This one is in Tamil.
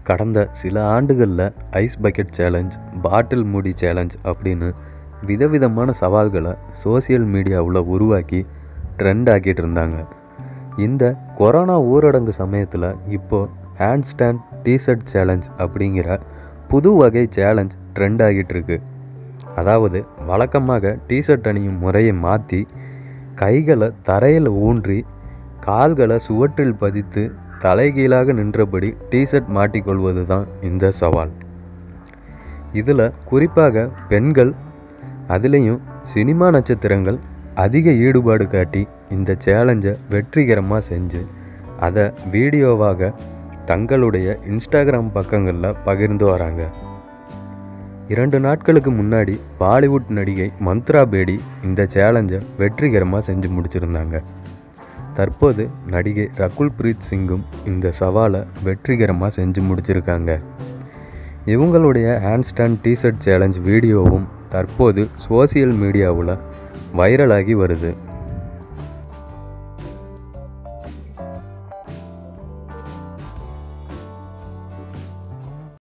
கடந்த சில ஆண்டுகளில் ஐஸ் பக்கெட் சேலஞ்ச் பாட்டில் மூடி சேலஞ்ச் அப்படின்னு விதவிதமான சவால்களை சோசியல் மீடியாவில் உருவாக்கி ட்ரெண்ட் ஆக்கிட்டு இருந்தாங்க இந்த கொரோனா ஊரடங்கு சமயத்தில் இப்போது ஹேண்ட் ஸ்டாண்ட் டிஷர்ட் சேலஞ்ச் அப்படிங்கிற புது வகை சேலஞ்ச் ட்ரெண்ட் ஆகிட்டு இருக்கு அதாவது வழக்கமாக டிஷர்ட் அணியும் முறையை மாற்றி கைகளை தரையில் ஊன்றி கால்களை சுவற்றில் பதித்து தலைகீழாக நின்றபடி டிஷர்ட் மாட்டிக்கொள்வது தான் இந்த சவால் இதில் குறிப்பாக பெண்கள் அதுலேயும் சினிமா நட்சத்திரங்கள் அதிக ஈடுபாடு காட்டி இந்த சேலஞ்சை வெற்றிகரமாக செஞ்சு அதை வீடியோவாக தங்களுடைய இன்ஸ்டாகிராம் பக்கங்களில் பகிர்ந்து வராங்க இரண்டு நாட்களுக்கு முன்னாடி பாலிவுட் நடிகை மந்த்ரா பேடி இந்த சேலஞ்சை வெற்றிகரமாக செஞ்சு முடிச்சிருந்தாங்க தற்போது நடிகை ரகுல் பிரீத் சிங்கும் இந்த சவாலை வெற்றிகரமாக செஞ்சு முடிச்சிருக்காங்க இவங்களுடைய ஹேண்ட் ஸ்டாண்ட் டிஷர்ட் சேலஞ்ச் வீடியோவும் தற்போது சோசியல் மீடியாவில் வைரலாகி வருது